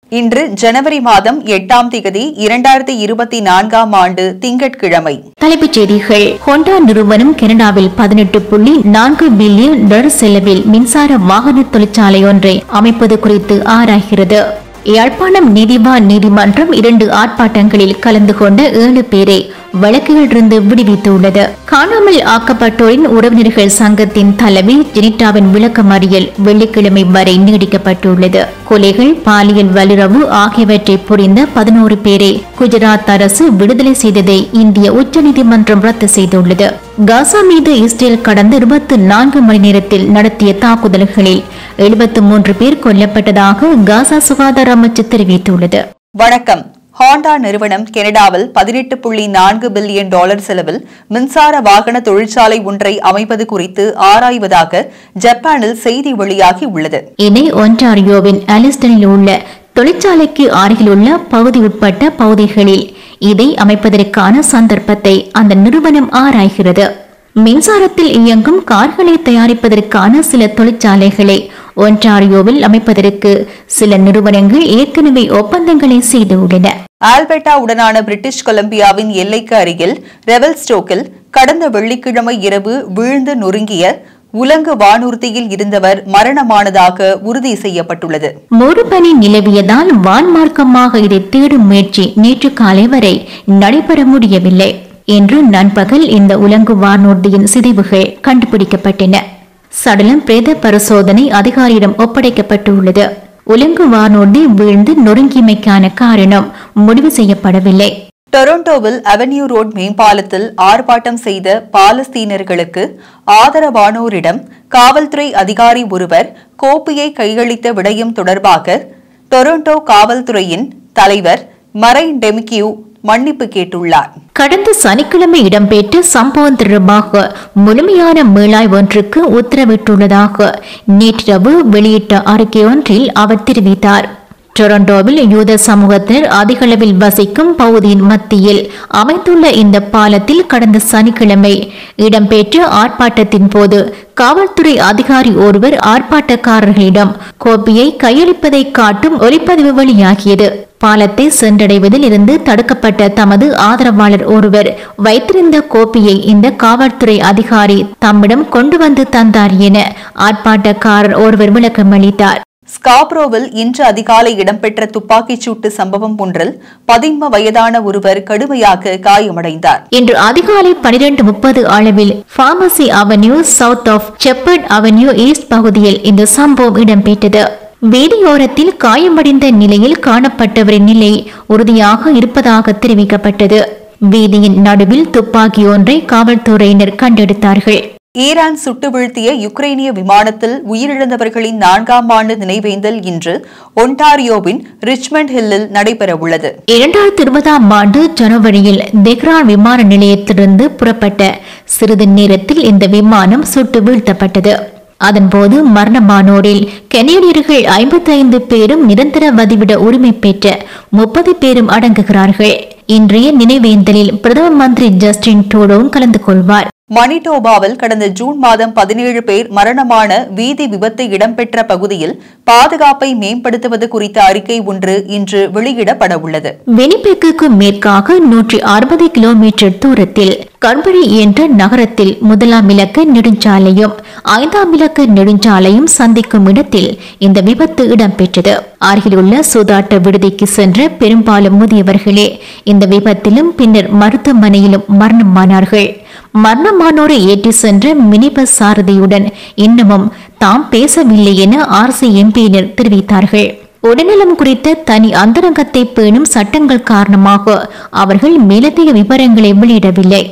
இன்று ஜனவரி மாதம் எட்டாம் திகதி இரண்டாயிரத்தி இருபத்தி நான்காம் ஆண்டு திங்கட்கிழமை தலைப்புச் செய்திகள் ஹோண்டா நிறுவனம் கனடாவில் பதினெட்டு புள்ளி நான்கு பில்லியன் டாலர் செலவில் மின்சார வாகன தொழிற்சாலை ஒன்றை அமைப்பது குறித்து ஆராய்கிறது யாழ்ப்பாணம் நீதிவான் நீதிமன்றம் இரண்டு ஆர்ப்பாட்டங்களில் கலந்து கொண்ட ஏழு பேரை வழக்குகளிலிருந்து விடுவித்துள்ளது காணாமல் ஆக்கப்பட்டோரின் உறவினர்கள் சங்கத்தின் தலைவி ஜெனிட்டாவின் விளக்கமறியல் வெள்ளிக்கிழமை வரை நீடிக்கப்பட்டுள்ளது கொலைகள் பாலியல் வல்லுறவு ஆகியவற்றை புரிந்த பதினோரு பேரை குஜராத் அரசு விடுதலை செய்ததை இந்திய உச்சநீதிமன்றம் ரத்து செய்துள்ளது காசா மீது இஸ்ரேல் கடந்த இருபத்தி நான்கு மணி நேரத்தில் நடத்திய தாக்குதல்களில் எழுபத்து மூன்று பேர் கொல்லப்பட்டதாக காசா சுகாதார அமைச்சு தெரிவித்துள்ளது வணக்கம் ஹாண்டா நிறுவனம் கனடாவில் பதினெட்டு புள்ளி நான்கு பில்லியன் டாலர் செலவில் மின்சார வாகன தொழிற்சாலை ஒன்றை அமைப்பது குறித்து ஆராய்வதாக ஜப்பானில் செய்தி வெளியாகி உள்ளது இதை ஒன்டாரியோவின் அலிஸ்டனில் உள்ள தொழிற்சாலைக்கு அருகிலுள்ள பகுதி உட்பட்ட பகுதிகளில் இதை அமைப்பதற்கான சந்தர்ப்பத்தை அந்த நிறுவனம் ஆராய்கிறது மின்சாரத்தில் இயங்கும் கார்களை தயாரிப்பதற்கான சில தொழிற்சாலைகளை ஒன்டாரியோவில் அமைப்பதற்கு சில நிறுவனங்கள் ஏற்கனவே ஒப்பந்தங்களை செய்துள்ளன ஆல்பர்டா உடனான பிரிட்டிஷ் கொலம்பியாவின் எல்லைக்கு அருகில் ரெவல்ஸ்டோக்கில் கடந்த வெள்ளிக்கிழமை இரவு வீழ்ந்து நொறுங்கிய உலங்கு வானூர்தியில் இருந்தவர் மரணமானதாக உறுதி செய்யப்பட்டுள்ளது மூடுபனி நிலவியதால் வான்மார்க்கமாக இதை தேடும் முயற்சி நேற்று காலை வரை நடைபெற முடியவில்லை இன்று நண்பகல் இந்த உலங்கு வானூர்தியின் சிதைவுகள் கண்டுபிடிக்கப்பட்டன சடலம் பிரேத பரிசோதனை அதிகாரியிடம் ஒப்படைக்கப்பட்டுள்ளது உலங்கு வானூர்தி வீழ்ந்து நொறுங்கியமைக்கான காரணம் முடிவு செய்யப்படவில்லை டொரண்டோவில் அவென்யூ ரோட் மேம்பாலத்தில் ஆர்ப்பாட்டம் செய்த பாலஸ்தீனர்களுக்கு ஆதரவானோரிடம் காவல்துறை அதிகாரி ஒருவர் கோப்பியை கையளித்த விடயம் தொடர்பாக டொரண்டோ காவல்துறையின் தலைவர் மரை டெமிக்யூ மன்னிப்பு கேட்டுள்ளார் கடந்த சனிக்கிழமை இடம்பெற்ற சம்பவம் தொடர்பாக முழுமையான மீளாய் ஒன்றுக்கு உத்தரவிட்டுள்ளதாக நேற்றிரவு வெளியிட்ட அறிக்கை ஒன்றில் அவர் தெரிவித்தார் டொரண்டோவில் யூத சமூகத்தினர் அதிகளவில் வசிக்கும் பகுதியின் மத்தியில் அமைந்துள்ள இந்த பாலத்தில் கடந்த சனிக்கிழமை இடம்பெற்ற ஆர்ப்பாட்டத்தின் போது காவல்துறை அதிகாரி ஒருவர் ஆர்ப்பாட்டக்காரர்களிடம் கோப்பியை கையளிப்பதை காட்டும் ஒலிப்பதிவு வெளியாகியது பாலத்தை சென்றடைவதில் இருந்து தடுக்கப்பட்ட தமது ஆதரவாளர் ஒருவர் வைத்திருந்த கோப்பியை இந்த காவல்துறை அதிகாரி தம்மிடம் கொண்டு வந்து தந்தார் என ஆர்ப்பாட்டக்காரர் ஒருவர் விளக்கமளித்தார் ஸ்காப்ரோவில் இன்று அதிகாலை இடம்பெற்ற துப்பாக்கிச் சூட்டு சம்பவம் ஒன்றில் பதின்ம வயதான ஒருவர் கடுமையாக காயமடைந்தார் இன்று அதிகாலை பனிரெண்டு முப்பது அளவில் pharmacy avenue south of Sheppard avenue east பகுதியில் இந்த சம்பவம் இடம்பெற்றது வீதியோரத்தில் காயமடைந்த நிலையில் காணப்பட்டவரின் நிலை உறுதியாக இருப்பதாக தெரிவிக்கப்பட்டது வீதியின் நடுவில் துப்பாக்கி ஒன்றை காவல்துறையினர் கண்டெடுத்தார்கள் ஈரான் சுட்டு வீழ்த்திய யுக்ரைனிய விமானத்தில் உயிரிழந்தவர்களின் நான்காம் ஆண்டு நினைவேந்தல் இன்று ஒன்டாரியோவின் ரிச்மண்ட் ஹில்லில் நடைபெறவுள்ளது இரண்டாயிரத்தி இருபதாம் ஆண்டு ஜனவரியில் தெஹ்ரான் விமான நிலையத்திலிருந்து புறப்பட்ட சிறிது நேரத்தில் இந்த விமானம் சுட்டு வீழ்த்தப்பட்டது அதன்போது மரணமானோரில் கெனடியர்கள் ஐம்பத்தி ஐந்து பேரும் நிரந்தர வதிவிட உரிமை பெற்ற முப்பது பேரும் அடங்குகிறார்கள் இன்றைய நினைவேந்தலில் பிரதம மந்திரி ஜஸ்டின் ட்ரூடோவும் கலந்து கொள்வார் மணிட்டோபாவில் கடந்த ஜூன் மாதம் பதினேழு பேர் மரணமான வீதி விபத்து இடம்பெற்ற பகுதியில் பாதுகாப்பை மேம்படுத்துவது குறித்த அறிக்கை ஒன்று இன்று வெளியிடப்பட உள்ளது வெனிபெக்குக்கு மேற்காக நூற்றி அறுபது கிலோமீட்டர் தூரத்தில் கண்படி என்ற நகரத்தில் முதலாம் இலக்க நெடுஞ்சாலையும் ஐந்தாம் இலக்க நெடுஞ்சாலையும் சந்திக்கும் இடத்தில் இந்த விபத்து இடம்பெற்றது அருகிலுள்ள சூதாட்ட விடுதிக்கு சென்ற பெரும்பாலும் முதியவர்களே இந்த விபத்திலும் பின்னர் மருத்துவமனையிலும் மரணமானார்கள் மரணமானோரை ஏற்றி சென்ற மினி பஸ் சாரதியுடன் இன்னமும் தாம் பேசவில்லை என ஆர்சி எம்பியினர் தெரிவித்தார்கள் உடல்நலம் குறித்த தனி அந்தரங்கத்தை பேணும் சட்டங்கள் காரணமாக அவர்கள் மேலதிக விவரங்களை வெளியிடவில்லை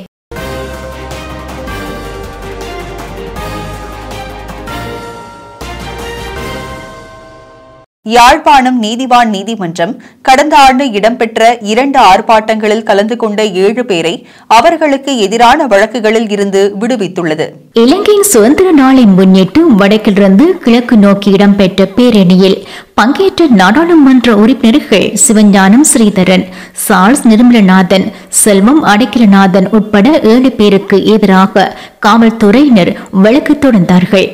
யாழ்ப்பாணம் நீதிவான் நீதிமன்றம் கடந்த ஆண்டு இடம்பெற்ற இரண்டு ஆர்ப்பாட்டங்களில் கலந்து கொண்ட ஏழு பேரை அவர்களுக்கு எதிரான வழக்குகளில் இருந்து விடுவித்துள்ளது இலங்கையின் சுதந்திர நாளை முன்னிட்டு வடக்கிலிருந்து கிழக்கு நோக்கி இடம்பெற்ற பேரணியில் பங்கேற்ற நாடாளுமன்ற உறுப்பினர்கள் சிவஞானம் ஸ்ரீதரன் சார்ஸ் நிர்மலநாதன் செல்வம் அடைக்கலநாதன் உட்பட ஏழு பேருக்கு எதிராக காவல்துறையினர் வழக்கு தொடர்ந்தார்கள்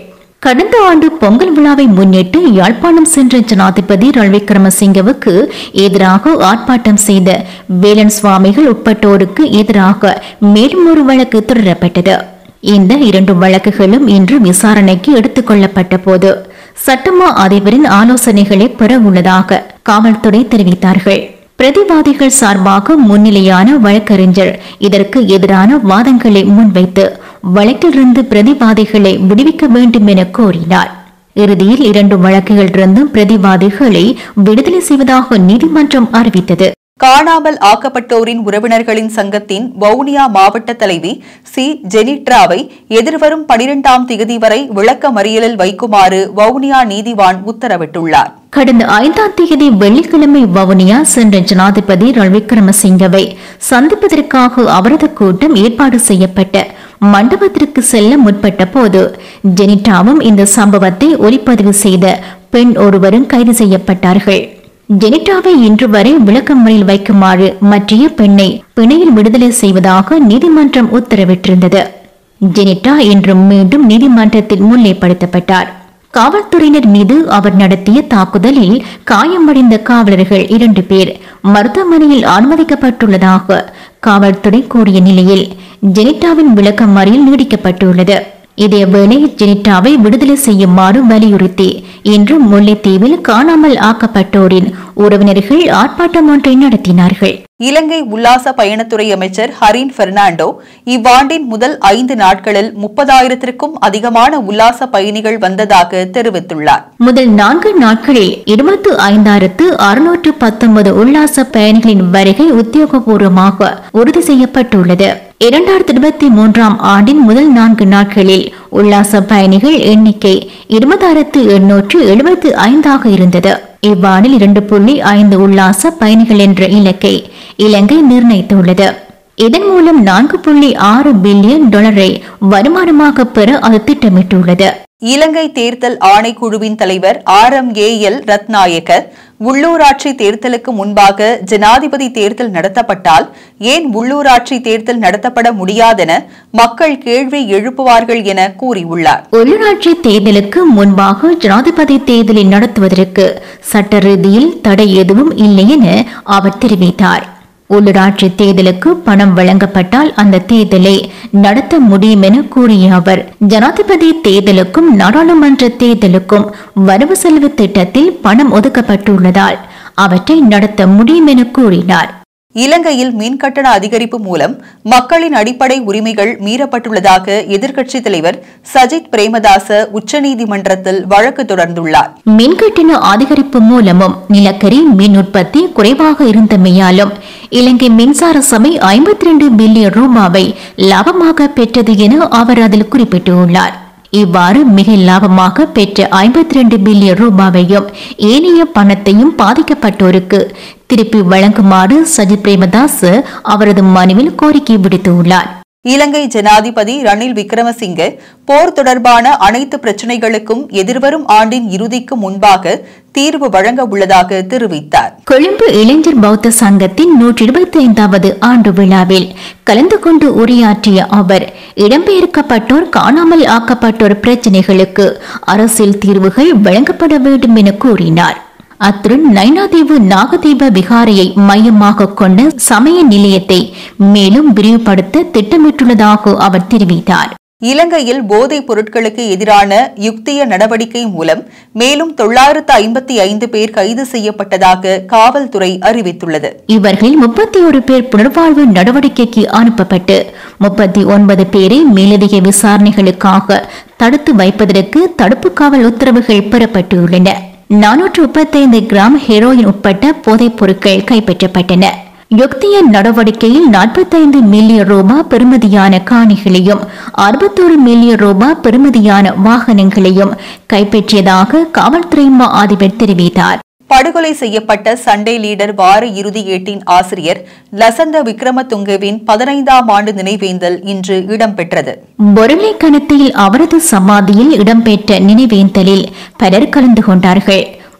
கடந்த ஆண்டு பொங்கல் விழாவை முன்னிட்டு யாழ்ப்பாணம் சென்ற ஜனாதிபதி ரணில் விக்ரமசிங்கவுக்கு எதிராக ஆர்ப்பாட்டம் செய்த வேலன் சுவாமிகள் உட்பட்டோருக்கு எதிராக மேலும் ஒரு வழக்கு தொடரப்பட்டது இந்த இரண்டு வழக்குகளும் இன்று விசாரணைக்கு எடுத்துக் கொள்ளப்பட்ட போது சட்டமா அதிபரின் ஆலோசனைகளை பெற உள்ளதாக காவல்துறை தெரிவித்தார்கள் பிரதிவாதிகள் சார்பாக முன்னிலையான வழக்கறிஞர் இதற்கு எதிரான வாதங்களை முன்வைத்து வழக்கிலிருந்து பிரதிவாதிகளை விடுவிக்க வேண்டும் என கோரினார் இறுதியில் இரண்டு வழக்குகளிலிருந்தும் பிரதிவாதிகளை விடுதலை செய்வதாக நீதிமன்றம் அறிவித்தது காணாமல் ஆக்கப்பட்டோரின் உறவினர்களின் சங்கத்தின் வவுனியா மாவட்ட தலைவி சி ஜெனிட்ராவை எதிர்வரும் பனிரெண்டாம் திகதி வரை விளக்க மறியலில் வைக்குமாறு வவுனியா நீதிவான் உத்தரவிட்டுள்ளார் கடந்த ஐந்தாம் தேதி வெள்ளிக்கிழமை வவுனியா சென்ற ஜனாதிபதி ரணில் விக்ரமசிங்கவை சந்திப்பதற்காக அவரது கூட்டம் ஏற்பாடு செய்யப்பட்ட மண்டபத்திற்கு செல்ல முற்பட்ட போது ஜெனிட்டாவும் இந்த சம்பவத்தை ஒளிப்பதிவு செய்த பெண் ஒருவரும் கைது செய்யப்பட்டார்கள் ஜெனிட்டாவை இன்று வரை விளக்கமறையில் வைக்குமாறு மற்றைய பெண்ணை பிணையில் விடுதலை செய்வதாக நீதிமன்றம் உத்தரவிட்டிருந்தது ஜெனிட்டா இன்று மீண்டும் நீதிமன்றத்தில் முன்னிலைப்படுத்தப்பட்டார் காவல்துறையினர் மீது அவர் நடத்திய தாக்குதலில் காயமடைந்த காவலர்கள் இரண்டு பேர் மருத்துவமனையில் அனுமதிக்கப்பட்டுள்ளதாக காவல்துறை கூறிய நிலையில் ஜெனிட்டாவின் விளக்கமறியல் நீடிக்கப்பட்டுள்ளது இதேவேளை ஜெனிட்டாவை விடுதலை செய்யுமாறு வலியுறுத்தி இன்று முல்லைத்தீவில் காணாமல் ஆக்கப்பட்டோரின் உறவினர்கள் ஆர்ப்பாட்டம் ஒன்றை நடத்தினார்கள் இலங்கை உல்லாச பயணத்துறை அமைச்சர் ஹரின் பெர்னாண்டோ இவ்வாண்டின் முதல் ஐந்து நாட்களில் முப்பதாயிரத்திற்கும் அதிகமான உல்லாச பயணிகள் வந்ததாக தெரிவித்துள்ளார் முதல் நான்கு நாட்களில் இருபத்து ஐந்தாயிரத்து அறுநூற்று பத்தொன்பது உல்லாச பயணிகளின் வருகை உத்தியோகபூர்வமாக உறுதி செய்யப்பட்டுள்ளது இரண்டாயிரத்தி இருபத்தி மூன்றாம் ஆண்டின் முதல் நான்கு நாட்களில் உல்லாச பயணிகள் எண்ணிக்கை இருபதாயிரத்து எண்ணூற்று எழுபத்து ஐந்தாக இருந்தது இவ்வாண்டில் இரண்டு புள்ளி ஐந்து உல்லாச பயணிகள் என்ற இலக்கை இலங்கை நிர்ணயித்துள்ளது இதன் மூலம் நான்கு புள்ளி ஆறு பில்லியன் டாலரை வருமானமாக பெற அது திட்டமிட்டுள்ளது இலங்கை தேர்தல் ஆணைக்குழுவின் தலைவர் R M A L Ratnayake உள்ளூராட்சி தேர்தலுக்கு முன்பாக ஜனாதிபதி தேர்தல் நடத்தப்பட்டால் ஏன் உள்ளூராட்சி தேர்தல் நடத்தப்பட முடியாதென மக்கள் கேள்வி எழுப்புவார்கள் என கூறியுள்ளார் உள்ளூராட்சி தேர்தலுக்கு முன்பாக ஜனாதிபதி தேர்தலை நடத்துவதற்கு சட்ட ரீதியில் தடை எதுவும் இல்லை என அவர் தெரிவித்தார் உள்ளூராட்சி தேர்தலுக்கு பணம் வழங்கப்பட்டால் அந்த தேர்தலை நடத்த முடியும் என கூறிய அவர் ஜனாதிபதி தேர்தலுக்கும் நாடாளுமன்ற தேர்தலுக்கும் வரவு செலவு திட்டத்தில் பணம் ஒதுக்கப்பட்டுள்ளதால் அவற்றை நடத்த முடியும் என கூறினார் இலங்கையில் மின்கட்டண அதிகரிப்பு மூலம் மக்களின் அடிப்படை உரிமைகள் மீறப்பட்டுள்ளதாக எதிர்க்கட்சித் தலைவர் சஜித் பிரேமதாச உச்சநீதிமன்றத்தில் வழக்கு தொடர்ந்துள்ளார் மின்கட்டண அதிகரிப்பு மூலமும் நிலக்கரி மின் உற்பத்தி குறைவாக இருந்தமையாலும் இலங்கை மின்சார சபை ஐம்பத்தி ரெண்டு பில்லியன் ரூபாவை லாபமாக பெற்றது என அவர் அதில் குறிப்பிட்டுள்ளார் இவ்வாறு மிக லாபமாக பெற்ற ஐம்பத்தி ரெண்டு பில்லியன் ரூபாவையும் ஏனைய பணத்தையும் பாதிக்கப்பட்டோருக்கு திருப்பி வழங்குமாறு சஜித் பிரேமதாஸ் அவரது மனுவில் கோரிக்கை விடுத்துள்ளார் இலங்கை ஜனாதிபதி ரணில் விக்ரமசிங்கே போர் தொடர்பான அனைத்து பிரச்சினைகளுக்கும் எதிர்வரும் ஆண்டின் இறுதிக்கு முன்பாக தீர்வு வழங்க உள்ளதாக தெரிவித்தார் கொழும்பு இளைஞர் பௌத்த சங்கத்தின் நூற்றி இருபத்தி ஐந்தாவது ஆண்டு விழாவில் கலந்து கொண்டு உரையாற்றிய அவர் இடம்பெயர்க்கப்பட்டோர் காணாமல் ஆக்கப்பட்டோர் பிரச்சினைகளுக்கு அரசியல் தீர்வுகள் வழங்கப்பட வேண்டும் என கூறினார் அத்துடன் நைனாதீவு நாகதீப விகாரையை மையமாக கொண்ட சமய நிலையத்தை மேலும் விரிவுபடுத்த திட்டமிட்டுள்ளதாக அவர் தெரிவித்தார் இலங்கையில் போதைப் பொருட்களுக்கு எதிரான யுக்திய நடவடிக்கை மூலம் மேலும் தொள்ளாயிரத்து ஐம்பத்தி ஐந்து பேர் கைது செய்யப்பட்டதாக காவல்துறை அறிவித்துள்ளது இவர்களில் முப்பத்தி ஒரு பேர் புனர்வாழ்வு நடவடிக்கைக்கு அனுப்பப்பட்டு முப்பத்தி ஒன்பது பேரை மேலதிக விசாரணைகளுக்காக தடுத்து வைப்பதற்கு தடுப்பு காவல் உத்தரவுகள் பெறப்பட்டுள்ளன நானூற்று முப்பத்தைந்து கிராம் ஹெரோயின் உட்பட்ட போதைப் பொருட்கள் கைப்பற்றப்பட்டன யுக்திய நடவடிக்கையில் நாற்பத்தைந்து மில்லியன் ரூபாய் பெறுமதியான காணிகளையும் அறுபத்தோரு மில்லியன் ரூபாய் பெறுமதியான வாகனங்களையும் கைப்பற்றியதாக காவல்துறை மா அதிபர் தெரிவித்தார் படுகொலை செய்யப்பட்ட சண்டே லீடர் வார இறுதி ஏட்டின் ஆசிரியர் லசந்த விக்ரமதுங்கவின் பதினைந்தாம் ஆண்டு நினைவேந்தல் இன்று இடம்பெற்றது பொருளை கணத்தில் அவரது சமாதியில் இடம்பெற்ற நினைவேந்தலில் பலர் கலந்து கொண்டார்கள்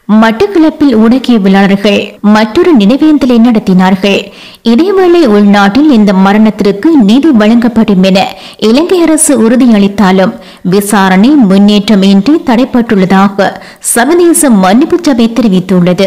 மட்டக்களப்பில் ஊடகவியலாளர்கள் மற்றொரு நினைவேந்தலை நடத்தினார்கள் இதேவேளை உள்நாட்டில் இந்த மரணத்திற்கு நீதி வழங்கப்படும் என இலங்கை அரசு உறுதியளித்தாலும் விசாரணை முன்னேற்றம் இன்றி தடைப்பட்டுள்ளதாக சர்வதேச மன்னிப்பு சபை தெரிவித்துள்ளது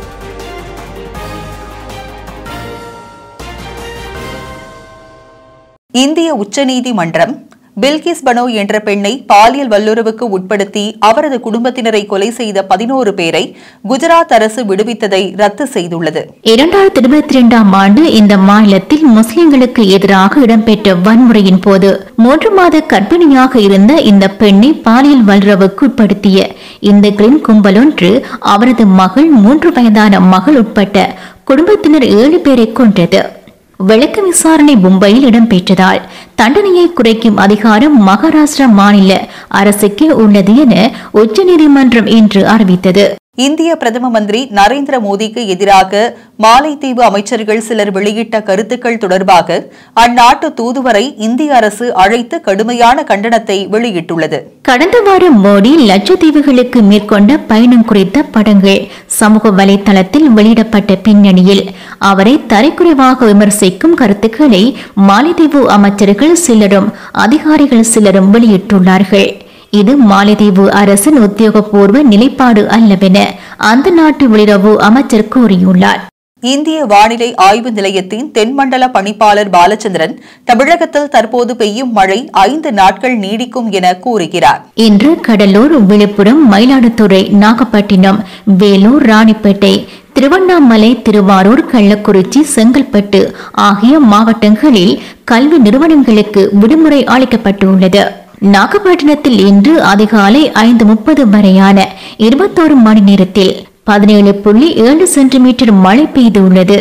இந்திய உச்சநீதிமன்றம் பில்கிஸ் பனோ என்ற பெண்ணை பாலியல் வல்லுறவுக்கு உட்படுத்தி அவரது குடும்பத்தினரை கொலை செய்த பதினோரு பேரை குஜராத் அரசு விடுவித்ததை ரத்து செய்துள்ளது இரண்டாயிரத்தி இருபத்தி இரண்டாம் ஆண்டு இந்த மாநிலத்தில் முஸ்லிம்களுக்கு எதிராக இடம்பெற்ற வன்முறையின் போது மூன்று மாத கர்ப்பிணியாக இருந்த இந்த பெண்ணை பாலியல் வல்லுறவுக்கு உட்படுத்திய இந்துக்களின் கும்பலொன்று அவரது மகள் மூன்று வயதான மகள் உட்பட்ட குடும்பத்தினர் ஏழு பேரை கொன்றது வழக்கு விசாரணை மும்பையில் இடம்பெற்றதால் தண்டனையை குறைக்கும் அதிகாரம் மகாராஷ்டிரா மாநில அரசுக்கே உள்ளது என உச்சநீதிமன்றம் இன்று அறிவித்தது இந்திய பிரதம மந்திரி நரேந்திர மோடிக்கு எதிராக மாலைத்தீவு அமைச்சர்கள் சிலர் வெளியிட்ட கருத்துக்கள் தொடர்பாக அந்நாட்டு தூதுவரை இந்திய அரசு அழைத்து கடுமையான கண்டனத்தை வெளியிட்டுள்ளது கடந்த வாரம் மோடி லட்சத்தீவுகளுக்கு மேற்கொண்ட பயணம் குறித்த படங்கள் சமூக வலைதளத்தில் வெளியிடப்பட்ட பின்னணியில் அவரை தரைக்குறைவாக விமர்சிக்கும் கருத்துக்களை மாலைதீவு அமைச்சர்கள் சிலரும் அதிகாரிகள் சிலரும் வெளியிட்டுள்ளார்கள் இது மாலைதீவு அரசின் உத்தியோகபூர்வ நிலைப்பாடு அல்லவென அந்த நாட்டு வெளியுறவு அமைச்சர் கூறியுள்ளார் இந்திய வானிலை ஆய்வு நிலையத்தின் தென்மண்டல பணிப்பாளர் பாலச்சந்திரன் தமிழகத்தில் தற்போது பெய்யும் மழை ஐந்து நாட்கள் நீடிக்கும் என கூறுகிறார் இன்று கடலூர் விழுப்புரம் மயிலாடுதுறை நாகப்பட்டினம் வேலூர் ராணிப்பேட்டை திருவண்ணாமலை திருவாரூர் கள்ளக்குறிச்சி செங்கல்பட்டு ஆகிய மாவட்டங்களில் கல்வி நிறுவனங்களுக்கு விடுமுறை அளிக்கப்பட்டுள்ளது நாகப்பட்டினத்தில் இன்று அதிகாலை ஐந்து முப்பது வரையான இருபத்தோரு மணி நேரத்தில் பதினேழு புள்ளி ஏழு சென்டிமீட்டர் மழை பெய்துள்ளது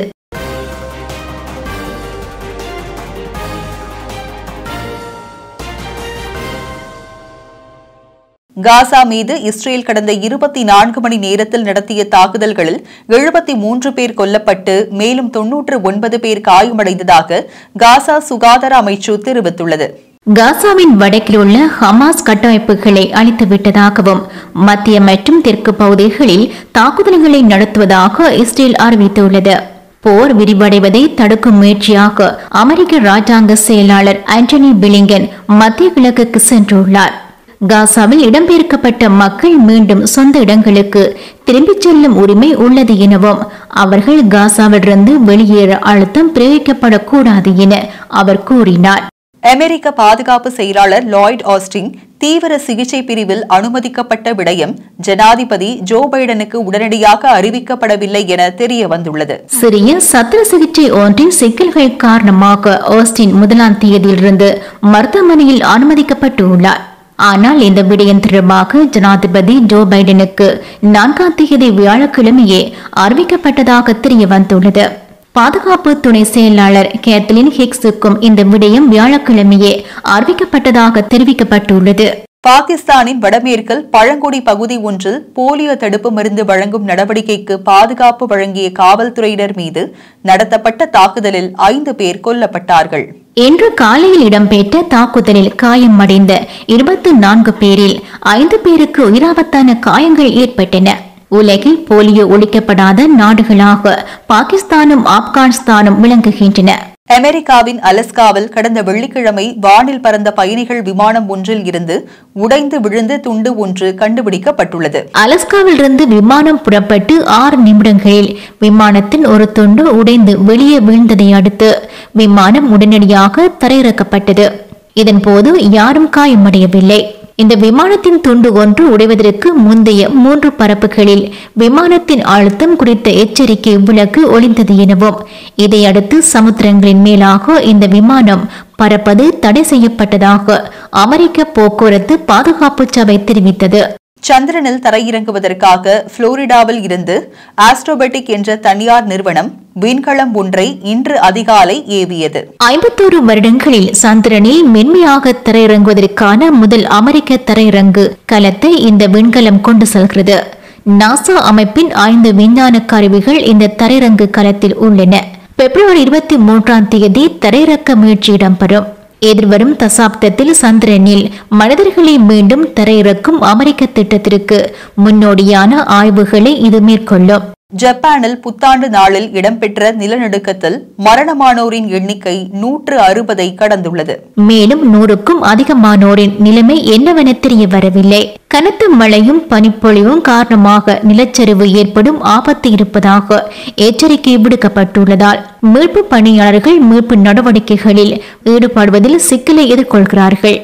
காசா மீது இஸ்ரேல் கடந்த இருபத்தி நான்கு மணி நேரத்தில் நடத்திய தாக்குதல்களில் எழுபத்தி மூன்று பேர் கொல்லப்பட்டு மேலும் தொன்னூற்று ஒன்பது பேர் காயமடைந்ததாக காசா சுகாதார அமைச்சு தெரிவித்துள்ளது காசாவின் வடக்கில் உள்ள ஹமாஸ் கட்டமைப்புகளை அழித்துவிட்டதாகவும் மத்திய மற்றும் தெற்கு பகுதிகளில் தாக்குதல்களை நடத்துவதாக இஸ்ரேல் அறிவித்துள்ளது போர் விரிவடைவதை தடுக்கும் முயற்சியாக அமெரிக்க ராஜாங்க செயலாளர் ஆண்டனி பிலிங்கன் மத்திய கிழக்குக்கு சென்றுள்ளார் காசாவில் இடம்பெயர்க்கப்பட்ட மக்கள் மீண்டும் சொந்த இடங்களுக்கு திரும்பிச் செல்லும் உரிமை உள்ளது எனவும் அவர்கள் காசாவிலிருந்து வெளியேற அழுத்தம் பிரயோகிக்கப்படக்கூடாது என அவர் கூறினார் அமெரிக்க பாதுகாப்பு செயலாளர் லாய்ட் ஆஸ்டின் தீவிர சிகிச்சை பிரிவில் அனுமதிக்கப்பட்ட விடயம் ஜனாதிபதி ஜோ பைடனுக்கு உடனடியாக அறிவிக்கப்படவில்லை என தெரிய வந்துள்ளது சிறிய சத்திர சிகிச்சை ஒன்றின் சிக்கல்கள் காரணமாக ஆஸ்டின் முதலாம் தேதியிலிருந்து மருத்துவமனையில் அனுமதிக்கப்பட்டுள்ளார் ஆனால் இந்த விடயம் தொடர்பாக ஜனாதிபதி ஜோ பைடனுக்கு நான்காம் தேதி வியாழக்கிழமையே அறிவிக்கப்பட்டதாக தெரிய வந்துள்ளது பாதுகாப்பு துணை செயலாளர் கேத்லின் ஹிக்ஸுக்கும் இந்த விடயம் வியாழக்கிழமையே அறிவிக்கப்பட்டதாக தெரிவிக்கப்பட்டுள்ளது பாகிஸ்தானின் வடமேற்கில் பழங்குடி பகுதி ஒன்றில் போலியோ தடுப்பு மருந்து வழங்கும் நடவடிக்கைக்கு பாதுகாப்பு வழங்கிய காவல்துறையினர் மீது நடத்தப்பட்ட தாக்குதலில் ஐந்து பேர் கொல்லப்பட்டார்கள் இன்று காலையில் இடம்பெற்ற தாக்குதலில் காயமடைந்த இருபத்தி நான்கு பேரில் ஐந்து பேருக்கு உயிராபத்தான காயங்கள் ஏற்பட்டன உலகில் போலியோ ஒழிக்கப்படாத நாடுகளாக பாகிஸ்தானும் ஆப்கானிஸ்தானும் விளங்குகின்றன அமெரிக்காவின் அலஸ்காவில் கடந்த வெள்ளிக்கிழமை வானில் பறந்த பயணிகள் விமானம் ஒன்றில் இருந்து உடைந்து விழுந்த துண்டு ஒன்று கண்டுபிடிக்கப்பட்டுள்ளது அலஸ்காவிலிருந்து விமானம் புறப்பட்டு ஆறு நிமிடங்களில் விமானத்தின் ஒரு துண்டு உடைந்து வெளியே வீழ்ந்ததை அடுத்து விமானம் உடனடியாக தரையிறக்கப்பட்டது இதன்போது யாரும் காயமடையவில்லை இந்த விமானத்தின் துண்டு ஒன்று உடைவதற்கு முந்தைய மூன்று பரப்புகளில் விமானத்தின் அழுத்தம் குறித்த எச்சரிக்கை விளக்கு ஒளிந்தது எனவும் இதையடுத்து சமுத்திரங்களின் மேலாக இந்த விமானம் பறப்பது தடை செய்யப்பட்டதாக அமெரிக்க போக்குவரத்து பாதுகாப்பு சபை தெரிவித்தது சந்திரனில் தரையிறங்குவதற்காக புளோரிடாவில் இருந்து ஆஸ்ட்ரோபெட்டிக் என்ற தனியார் நிறுவனம் விண்கலம் ஒன்றை இன்று அதிகாலை ஏவியது ஐம்பத்தோரு வருடங்களில் சந்திரனில் மென்மையாக தரையிறங்குவதற்கான முதல் அமெரிக்க தரையிறங்கு கலத்தை இந்த விண்கலம் கொண்டு செல்கிறது நாசா அமைப்பின் ஐந்து விஞ்ஞான கருவிகள் இந்த தரையிறங்கு கலத்தில் உள்ளன பிப்ரவரி இருபத்தி மூன்றாம் தேதி தரையிறக்க முயற்சி இடம்பெறும் எதிர்வரும் தசாப்தத்தில் சந்திரனில் மனிதர்களை மீண்டும் தரையிறக்கும் அமெரிக்க திட்டத்திற்கு முன்னோடியான ஆய்வுகளை இது மேற்கொள்ளும் ஜப்பானில் புத்தாண்டு நாளில் இடம்பெற்ற நிலநடுக்கத்தில் மரணமானோரின் எண்ணிக்கை நூற்று அறுபதை கடந்துள்ளது மேலும் நூறுக்கும் அதிகமானோரின் நிலைமை என்னவென தெரிய வரவில்லை கனத்த மழையும் பனிப்பொழிவும் காரணமாக நிலச்சரிவு ஏற்படும் ஆபத்து இருப்பதாக எச்சரிக்கை விடுக்கப்பட்டுள்ளதால் மீட்பு பணியாளர்கள் மீட்பு நடவடிக்கைகளில் ஈடுபடுவதில் சிக்கலை எதிர்கொள்கிறார்கள்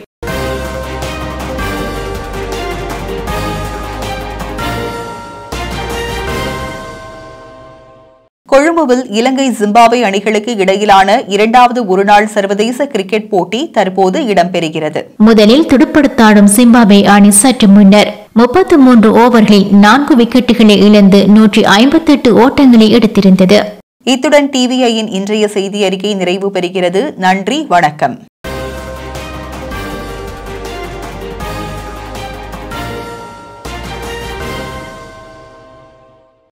கொழும்புவில் இலங்கை ஜிம்பாப்வே அணிகளுக்கு இடையிலான இரண்டாவது ஒருநாள் சர்வதேச கிரிக்கெட் போட்டி தற்போது இடம்பெறுகிறது முதலில் துடுப்படுத்தாடும் சிம்பாபே அணி சற்று முன்னர் முப்பத்து மூன்று ஓவர்களில் நான்கு விக்கெட்டுகளை இழந்து நூற்றி ஐம்பத்தெட்டு ஓட்டங்களை எடுத்திருந்தது இத்துடன் டிவிஐயின் இன்றைய செய்தி அறிக்கை நிறைவு பெறுகிறது நன்றி வணக்கம்